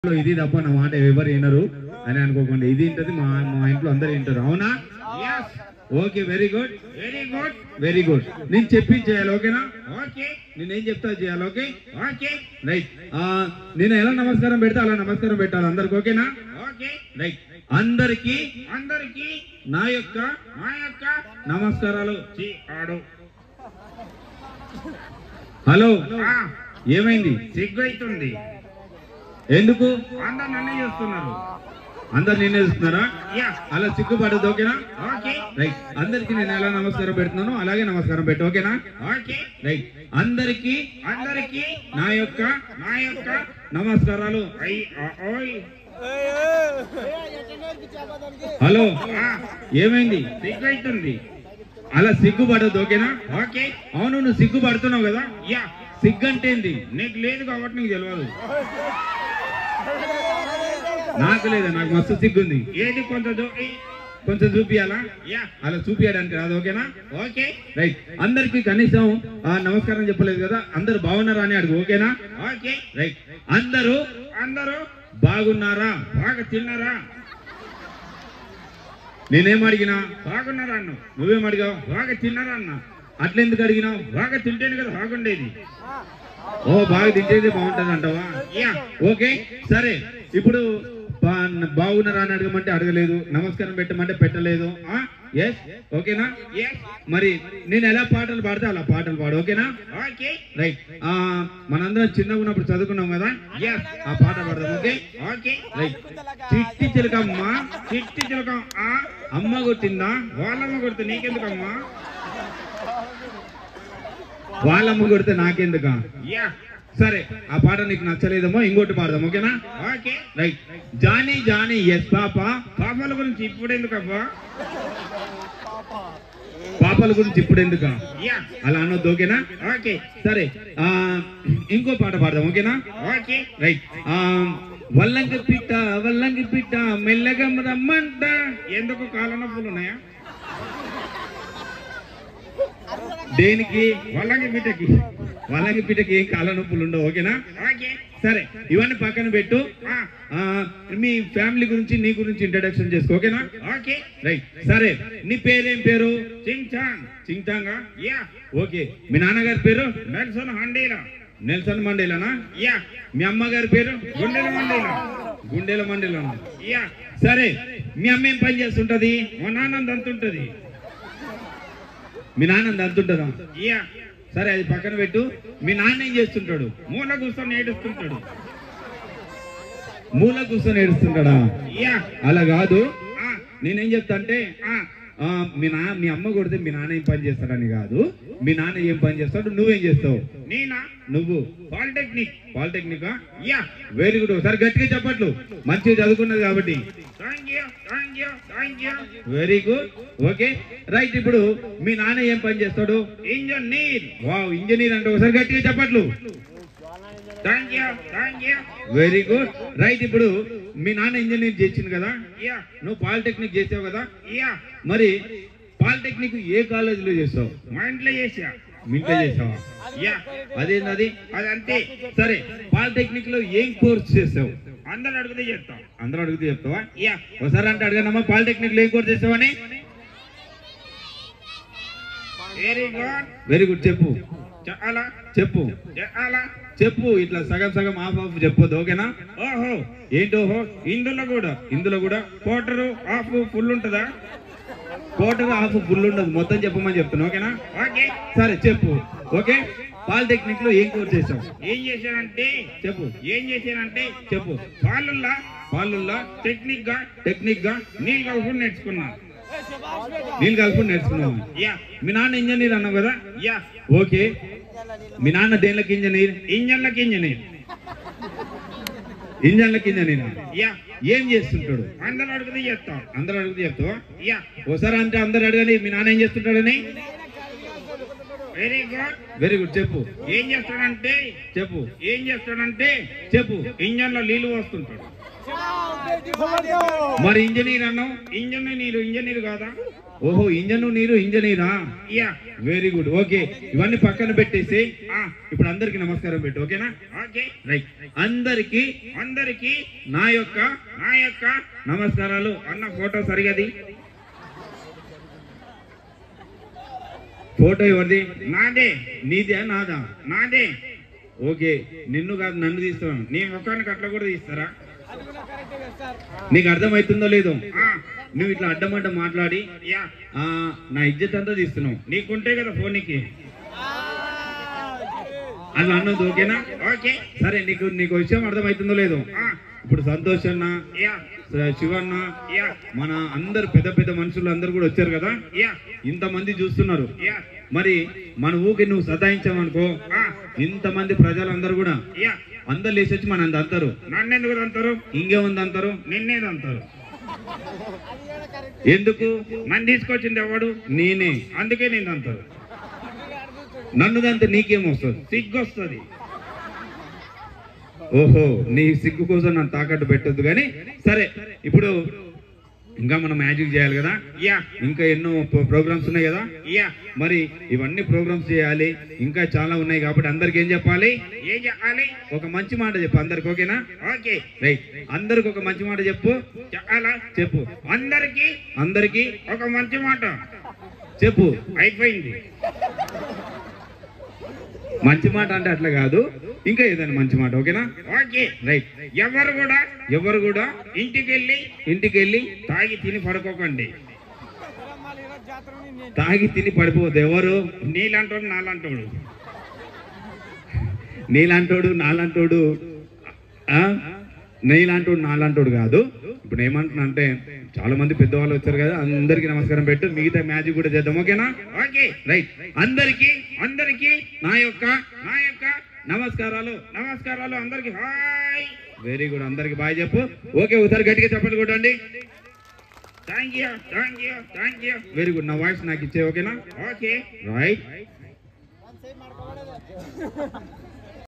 లో ఇది తప్ప నా మాట ఎవరు వినరు అని అనుకోకండి ఇది ఇంటది మా మా ఇంట్లో అందరు వింటారు అవునా okay very good very good very good నేను చెప్పించేయాలి ఓకేనా ఓకే నేనేం చెప్తా చేయాలి ఓకే ఓకే రైట్ నేను ఎలా నమస్కారం పెడతా అలా నమస్కారం పెట్టాలి అందరికి ఓకేనా ఓకే రైట్ అందరికి అందరికి నా యొక్క మా యొక్క నమస్కారాలు చి ఆడు హలో ఆ, ఏమైంది సిగ్గు అవుతుంది ఎందుకు అందరు నన్ను చూస్తున్నారు అందరు నిన్నే చూస్తున్నారా యా అలా సిగ్గుపడదు ఓకేనా ఓకే రైట్ అందరికి నేను ఎలా నమస్కారం పెడుతున్నాను అలాగే నమస్కారం పెట్టు ఓకేనా ఓకే రైట్ అందరికి అందరికి నా యొక్క నా యొక్క నమస్కారాలు ఐ ఆ, ఓయ్ హలో ఆ, ఏమైంది సిగ్గు అవుతుంది అలా సిగ్గుపడదు ఓకేనా ఓకే అవును నువ్వు సిగ్గుపడుతున్నావు కదా యా సిగ్గు అంటే ఏంది నీకు లేదు కాబట్టి నీకు తెలియదు నాకు లేదా నాకు మస్తు సిగ్గుంది ఏది కొంత దో- ఈ, కొంచెం చూపియాలా యా అలా చూపియడానికి రాదు ఓకేనా ఓకే రైట్ అందరికి కనీసం ఆ, నమస్కారం చెప్పలేదు కదా అందరు బాగున్నారా అని అడుగు ఓకేనా ఓకే రైట్ అందరూ అందరూ బాగున్నారా బాగా తిన్నారా నేనేం అడిగినా బాగున్నారా అన్ను నువ్వేం అడిగావు బాగా తిన్నారా అన్న అట్లెందుకు అడిగినావు బాగా తింటేనే కదా బాగుండేది ఓ బాగా తింటేది బాగుంటది అంటావా యా ఓకే సరే ఇప్పుడు బా- బాగున్నారా అని అడగమంటే అడగలేదు నమస్కారం పెట్టమంటే పెట్టలేదు ఎస్ ఓకేనా ఎస్ మరి నేను ఎలా పాటలు పాడితే అలా పాటలు పాడు ఓకేనా ఓకే రైట్ ఆ మనందరం చిన్నగా ఉన్నప్పుడు చదువుకున్నాం కదా ఎస్ ఆ పాట పాడదాం ఓకే ఓకే రైట్ చిట్టి చిలకమ్మ చిట్టి చిలకం ఆ అమ్మ కొట్టిందా వాళ్ళమ్మ కొడుతు నీకెందుకమ్మా వాళ్ళమ్మ కొడితే నాకెందుకా యా సరే ఆ పాట నీకు నచ్చలేదేమో ఇంకోటి పాడదాం ఓకేనా okay right Johnny Johnny yes papa పాపాల గురించి ఇప్పుడు ఎందుకబ్బా పాపల గురించి ఇప్పుడు ఎందుకా యా అలా అనొద్దు ఓకేనా ఓకే సరే ఆ ఇంకో పాట పాడదాం ఓకేనా ఓకే రైట్ ఆ వల్లంగి పిట్ట వల్లంగి పిట్ట మెల్లగా రమ్మంట ఎందుకు కాళ్ళ నొప్పులు ఉన్నాయా దేనికి వాళ్ళకి బిడ్డకి వల్లంగి పిట్టకి ఏం కాళ్ళ నొప్పులు ఉండవు ఓకేనా ఓకే సరే ఇవన్నీ పక్కన పెట్టు ఆ, ఆ మీ ఫ్యామిలీ గురించి నీ గురించి ఇంట్రడక్షన్ చేసుకో ఓకేనా ఓకే రైట్ సరే నీ పేరేం పేరు చింగ్ చాంగ్ చింగ్టాంగా యా ఓకే మీ నాన్నగారి పేరు నెల్సన్ హండీలా నెల్సన్ మండేలానా యా మీ అమ్మగారి పేరు గుండెల మండీలా గుండెల మండేలానా యా సరే మీ అమ్మ ఏం పని చేస్తుంటది మా నాన్న అంతుంటది మీ నాన్న అంతుంటదా యా సరే అది పక్కన పెట్టు మీ నాన్న ఏం చేస్తుంటాడు మూల కూర్చొని ఏడుస్తుంటాడు మూల కూర్చొని ఏడుస్తుంటాడా యా అలా కాదు ఆ, నేనేం చెప్తా అంటే ఆ, ఆ, మీ నా మీ అమ్మ కొడితే మీ నాన్న ఏం పని చేస్తాడని కాదు మీ నాన్న ఏం పని చేస్తాడు నువ్వేం చేస్తావు నేనా నువ్వు polytechnic polytechnic yeah very good ఒకసారి గట్టిగా చెప్పట్లు మంచిగా చదువుకున్నది కాబట్టి thank you thank you thank you very good okay right ఇప్పుడు మీ నాన్న ఏం పని చేస్తాడు ఇంజనీర్ వావ్ ఇంజనీర్ అంటే ఒకసారి గట్టిగా చెప్పట్లు thank you thank you very good right ఇప్పుడు మీ నాన్న ఇంజనీర్ చేసింది కదా యా నువ్వు పాలిటెక్నిక్ చేసావు కదా యా మరి పాలిటెక్నిక్ ఏ కాలేజీలో చేస్తావు మా ఇంట్లో చేసా మీ ఇంట్లో చేసావా యా అదేంది అదంతే సరే పాలిటెక్నిక్ లో ఏం కోర్స్ చేసావు అందరు అడిగితే చెప్తాం అందరూ అడిగితే చెప్తావా యా ఒకసారి అంటే అడగనమ్మా పాలిటెక్నిక్ లో ఏం కోర్స్ చేసావని వెరీ గుడ్ వెరీ గుడ్ చెప్పు చాలా చెప్పు చాలా చెప్పు ఇట్లా సగం సగం ఆఫ్ ఆఫ్ చెప్పొద్దు ఓకేనా ఓహో ఏంటోహో ఇందులో కూడా ఇందులో కూడా క్వార్టరు హాఫ్ ఫుల్ ఉంటుందా కోటగా హాఫ్ ఫుల్ ఉండదు మొత్తం చెప్పమని చెప్తున్నా ఓకేనా ఓకే సరే చెప్పు ఓకే పాలిటెక్నిక్ లో ఏం కోర్స్ చేసావు ఏం చేశానంటే చెప్పు ఏం చేశానంటే చెప్పు వాళ్ళల్లో వాళ్ళుల్లా టెక్నిక్ గా టెక్నిక్ గా నీళ్ళు కలుపుకొని నేర్చుకున్నా నీళ్ళు కలుపుకొని నేర్చుకున్నావు యా మీ నాన్న ఇంజనీర్ అన్నావు కదా యా ఓకే మీ నాన్న దేనిలోకి ఇంజనీర్ ఇంజన్లకి ఇంజనీర్ ఇంజన్లకి ఇంజనీర్ యా ఏం చేస్తుంటాడు అందరు అడిగితే చెప్తాం అందరూ అడిగితే చెప్తావా యా ఒకసారి అంటే అందరు అడగని మీ నాన్న ఏం చేస్తుంటాడని వెరీ గుడ్ వెరీ గుడ్ చెప్పు ఏం చేస్తాడంటే చెప్పు ఏం చేస్తాడంటే చెప్పు ఇంజన్ లో నీళ్లు పోస్తుంటాడు మరి ఇంజనీర్ అన్నావు ఇంజన్ నీరు ఇంజనీర్ కాదా ఓహో ఇంజను నీరు ఇంజనీరా యా వెరీ గుడ్ ఓకే ఇవన్నీ పక్కన పెట్టేసి ఆ, ఇప్పుడు అందరికి నమస్కారం పెట్టు ఓకేనా ఓకే రైట్ అందరికి అందరికి నా యొక్క నా యొక్క నమస్కారాలు అన్న ఫోటో సరిగది ఫోటో ఎవరిది నాదే నీదే నాదా నాదే ఓకే నిన్ను కాదు నన్ను తీస్తున్నాను నీ ముఖానికి అట్లా కూడా తీస్తారా నీకు అర్థమవుతుందో లేదో ఆ, నువ్వు ఇట్లా అడ్డమడ్డ మాట్లాడి యా ఆ నా ఇజ్జత్ అంతా తీస్తున్నావు నీకుంటే కదా ఫోన్కి అట్లా అన్నది ఓకేనా ఓకే సరే నీకు నీకు విషయం అర్థమవుతుందో లేదో ఆ, ఇప్పుడు సంతోష్ అన్న యా స- శివన్న యా మన అందరు పెద్ద పెద్ద మనుషులు అందరు కూడా వచ్చారు కదా యా ఇంతమంది చూస్తున్నారు యా మరి మన ఊకి నువ్వు సతాయించావనుకో ఆ, ఇంతమంది ప్రజలందరూ కూడా యా అందరు లేచి వచ్చి మన అంటారు నన్ను ఎందుకు అంటారు ఇంకేముంది అంటారు నిన్నేది అంటారు ఎందుకు నన్ను తీసుకొచ్చింది ఎవడు నేనే అందుకే నేను అంటారు నన్ను దంతే నీకేమొస్తుంది సిగ్గు వస్తుంది ఓహో నీ సిగ్గు కోసం నన్ను తాకట్టు పెట్టొద్దు కానీ సరే ఇప్పుడు ఇంకా మనం మ్యాజిక్ చేయాలి కదా యా ఇంకా ఎన్నో ప్రోగ్రామ్స్ ఉన్నాయి కదా యా మరి ఇవన్నీ ప్రోగ్రామ్స్ చేయాలి ఇంకా చాలా ఉన్నాయి కాబట్టి అందరికి ఏం చెప్పాలి ఏం చెప్పాలి ఒక మంచి మాట చెప్పు అందరికి ఓకేనా ఓకే రైట్ అందరికి ఒక మంచి మాట చెప్పు చెప్పాలా చెప్పు అందరికి అందరికి ఒక మంచి మాట చెప్పు అయిపోయింది మంచి మాట అంటే అట్లా కాదు ఇంకా ఏదైనా మంచి మాట ఓకేనా ఓకే రైట్ ఎవరు కూడా ఎవరు కూడా ఇంటికి వెళ్ళి ఇంటికి వెళ్ళి తాగి తిని పడుకోకండి తాగి తిని పడిపోవద్దు ఎవరు నీలాంటోడు నాలాంటోడు నీలాంటోడు నాలాంటోడు ఆ? నీలాంటోడు నాలాంటోడు కాదు ఇప్పుడు ఏమంటున్నా అంటే చాలా మంది పెద్దవాళ్ళు వచ్చారు కదా అందరికి నమస్కారం పెట్టు మిగతా మ్యాజిక్ కూడా చేద్దాం ఓకేనా ఓకే రైట్ అందరికి అందరికి నా యొక్క నా యొక్క నమస్కారాలు నమస్కారాలు అందరికి హాయ్ వెరీ గుడ్ అందరికి బాయ్ చెప్పు ఓకే ఒకసారి గట్టిగా చెప్పండి కొట్టండి thank you thank you thank you very good నా వాయిస్ నాకు ఇచ్చే ఓకేనా ఓకే రైట్